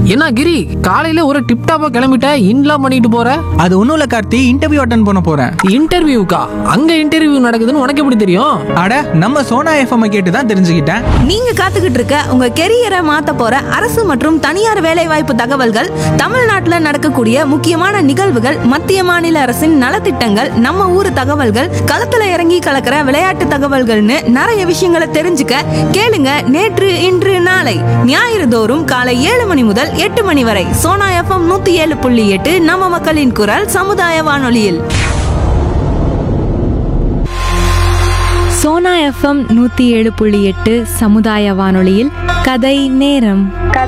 என்ன கிரி காலையில ஒரு டிப் டாப்பா கிளம்பிட்ட இன்லாம் பண்ணிட்டு போற அது ஒன்றும் இல்லை கார்த்தி இன்டர்வியூ அட்டன் பண்ண போகிறேன் இன்டர்வியூக்கா அங்க இன்டர்வியூ நடக்குதுன்னு உனக்கு எப்படி தெரியும் அட நம்ம சோனா எஃப்எம் கேட்டு தான் தெரிஞ்சுக்கிட்டேன் நீங்க காத்துக்கிட்டு இருக்க உங்க கெரியரை மாத்த போற அரசு மற்றும் தனியார் வேலைவாய்ப்பு தகவல்கள் தமிழ்நாட்டுல நடக்கக்கூடிய முக்கியமான நிகழ்வுகள் மத்திய மாநில அரசின் நலத்திட்டங்கள் நம்ம ஊர் தகவல்கள் களத்துல இறங்கி கலக்கிற விளையாட்டு தகவல்கள்னு நிறைய விஷயங்களை தெரிஞ்சுக்க கேளுங்க நேற்று இன்று நாளை ஞாயிறு தோறும் காலை ஏழு மணி முதல் எட்டு மணி வரை சோனா எஃப்எம் நூத்தி ஏழு புள்ளி எட்டு நம்ம மக்களின் குரல் சமுதாய வானொலியில் சோனா எஃப்எம் நூத்தி ஏழு புள்ளி எட்டு சமுதாய வானொலியில் கதை நேரம்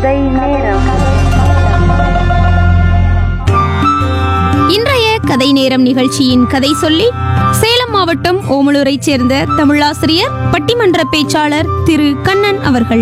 இன்றைய கதை நேரம் நிகழ்ச்சியின் கதை சொல்லி சேலம் மாவட்டம் ஓமலூரைச் சேர்ந்த தமிழாசிரியர் பட்டிமன்ற பேச்சாளர் திரு கண்ணன் அவர்கள்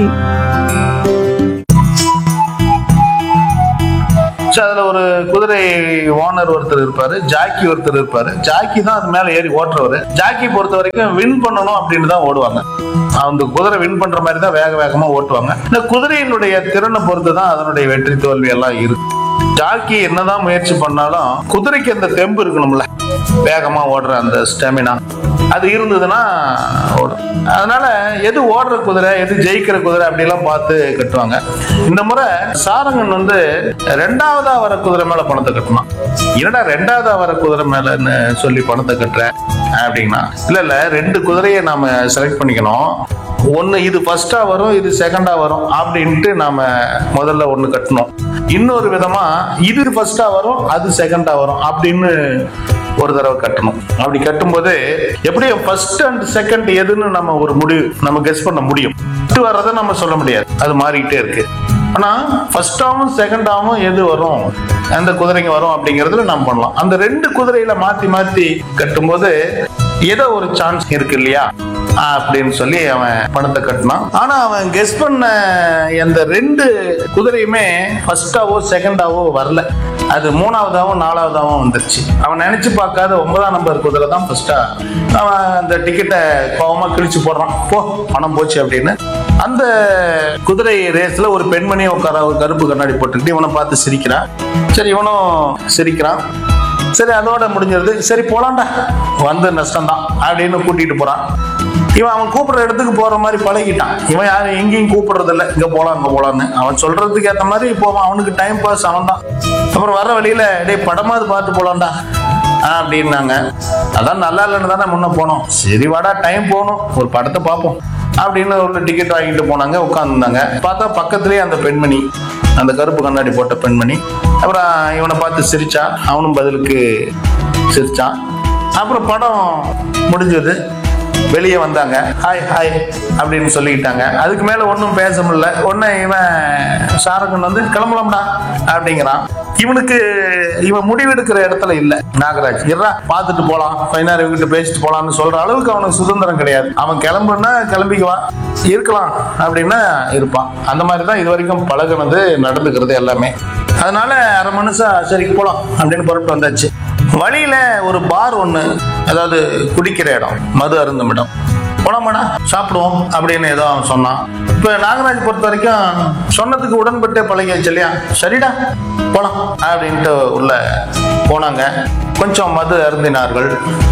ஸோ அதில் ஒரு குதிரை ஓனர் ஒருத்தர் இருப்பாரு ஜாக்கி ஒருத்தர் இருப்பாரு ஜாக்கி தான் அது மேலே ஏறி ஓட்டுறவர் ஜாக்கி பொறுத்த வரைக்கும் வின் பண்ணணும் அப்படின்னு தான் ஓடுவாங்க அந்த குதிரை வின் பண்ற மாதிரி தான் வேக வேகமா ஓட்டுவாங்க இந்த குதிரையினுடைய திறனை பொறுத்து தான் அதனுடைய வெற்றி தோல்வி எல்லாம் இருக்கு ஜாக்கி என்னதான் முயற்சி பண்ணாலும் குதிரைக்கு அந்த தெம்பு இருக்கணும்ல வேகமா ஓடுற அந்த ஸ்டெமினா அது இருந்ததுன்னா ஓடும் அதனால எது ஓடுற குதிரை எது ஜெயிக்கிற குதிரை அப்படிலாம் பார்த்து கட்டுவாங்க இந்த முறை சாரங்கன் வந்து ரெண்டாவதா வர குதிரை மேல பணத்தை கட்டணும் என்னடா ரெண்டாவதா வர குதிரை மேலன்னு சொல்லி பணத்தை கட்டுற அப்படின்னா இல்ல இல்ல ரெண்டு குதிரையை நாம செலக்ட் பண்ணிக்கணும் ஒன்னு இது ஃபர்ஸ்டா வரும் இது செகண்டா வரும் அப்படின்ட்டு நாம முதல்ல ஒண்ணு கட்டணும் இன்னொரு விதமா இது ஃபர்ஸ்டா வரும் அது செகண்டா வரும் அப்படின்னு ஒரு தடவை கட்டணும் அப்படி கட்டும்போது எப்படியும் ஃபர்ஸ்ட் அண்ட் செகண்ட் எதுன்னு நம்ம ஒரு முடிவு நம்ம கெஸ் பண்ண முடியும் ஃபர்ஸ்ட் வர்றதை நம்ம சொல்ல முடியாது அது மாறிக்கிட்டே இருக்கு ஆனா ஃபர்ஸ்டாவும் செகண்டாவும் எது வரும் எந்த குதிரைங்க வரும் அப்படிங்கறதுல நம்ம பண்ணலாம் அந்த ரெண்டு குதிரையில மாத்தி மாத்தி கட்டும்போது ஏதோ ஒரு சான்ஸ் இருக்கு இல்லையா அப்படின்னு சொல்லி அவன் பணத்தை கட்டினான் ஆனா அவன் கெஸ் பண்ண அந்த ரெண்டு குதிரையுமே ஃபர்ஸ்டாவோ செகண்டாவோ வரல அது மூணாவதாவும் நாலாவதாவும் வந்துருச்சு அவன் நினைச்சு பார்க்காத ஒன்பதாம் நம்பர் குதிரை தான் ஃபர்ஸ்டா அவன் அந்த டிக்கெட்டை கோவமா கிழிச்சு போடுறான் போ பணம் போச்சு அப்படின்னு அந்த குதிரை ரேஸ்ல ஒரு பெண்மணி உட்கார ஒரு கருப்பு கண்ணாடி போட்டுக்கிட்டு இவனை பார்த்து சிரிக்கிறான் சரி இவனும் சிரிக்கிறான் சரி அதோட முடிஞ்சிருது சரி போலாம்டா வந்து நஷ்டம்தான் அப்படின்னு கூட்டிட்டு போறான் இவன் அவன் கூப்பிடுற இடத்துக்கு போற மாதிரி பழகிட்டான் இவன் யாரும் எங்கேயும் கூப்பிடுறது இல்ல இங்க போலாம் இங்க போலான்னு அவன் சொல்றதுக்கு ஏத்த மாதிரி போவான் அவனுக்கு டைம் பாஸ் அவன் தான் அப்புறம் வர வழியில டேய் படமாவது பார்த்து போலாம்டா ஆ, அப்படின்னாங்க அதான் நல்லா இல்லைன்னு தானே முன்ன போனோம் சரி வாடா டைம் போகணும் ஒரு படத்தை பார்ப்போம் அப்படின்னு ஒரு டிக்கெட் வாங்கிட்டு போனாங்க உட்காந்துருந்தாங்க பார்த்தா பக்கத்துலயே அந்த பெண்மணி அந்த கருப்பு கண்ணாடி போட்ட பெண்மணி அப்புறம் இவனை பார்த்து சிரிச்சா அவனும் பதிலுக்கு சிரிச்சான் அப்புறம் படம் முடிஞ்சது வெளியே வந்தாங்க ஹாய் ஹாய் அப்படின்னு சொல்லிக்கிட்டாங்க அதுக்கு மேல ஒன்றும் பேச முடியல உடனே இவன் சாரகன் வந்து கிளம்பலாம்டா அப்படிங்கிறான் இவனுக்கு இவன் முடிவெடுக்கிற இடத்துல இல்ல நாகராஜ் இருடா பார்த்துட்டு போலாம் ஃபைனார் இவங்கிட்ட பேசிட்டு போலாம்னு சொல்ற அளவுக்கு அவனுக்கு சுதந்திரம் கிடையாது அவன் கிளம்புனா கிளம்பிக்குவான் இருக்கலாம் அப்படின்னா இருப்பான் அந்த மாதிரி தான் இது வரைக்கும் பழகுனது நடந்துக்கிறது எல்லாமே அதனால அரை மனுஷா சரி போலாம் அப்படின்னு புறப்பட்டு வந்தாச்சு வழியில ஒரு பார் ஒண்ணு அதாவது குடிக்கிற இடம் மது அருந்தும் இடம் போலாமாடா சாப்பிடுவோம் அப்படின்னு ஏதோ அவன் சொன்னான் இப்ப நாகராஜ் பொறுத்த வரைக்கும் சொன்னதுக்கு உடன்பட்டு பழகியாச்சு இல்லையா சரிடா போலாம் அப்படின்ட்டு உள்ள போனாங்க கொஞ்சம் மது அருந்தினார்கள்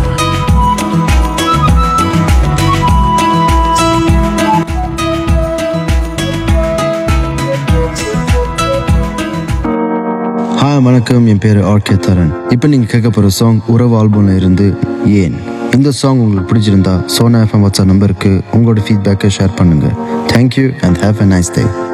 ஹாய் வணக்கம் என் பேர் ஆர்கே தரன் இப்போ நீங்கள் கேட்க போகிற சாங் உறவு ஆல்பம்ல இருந்து ஏன் இந்த சாங் உங்களுக்கு பிடிச்சிருந்தா சோனா எஃப்எம் வாட்ஸ்அப் நம்பருக்கு உங்களோட ஃபீட்பேக்கை ஷேர் பண்ணுங்கள் thank you and have a nice day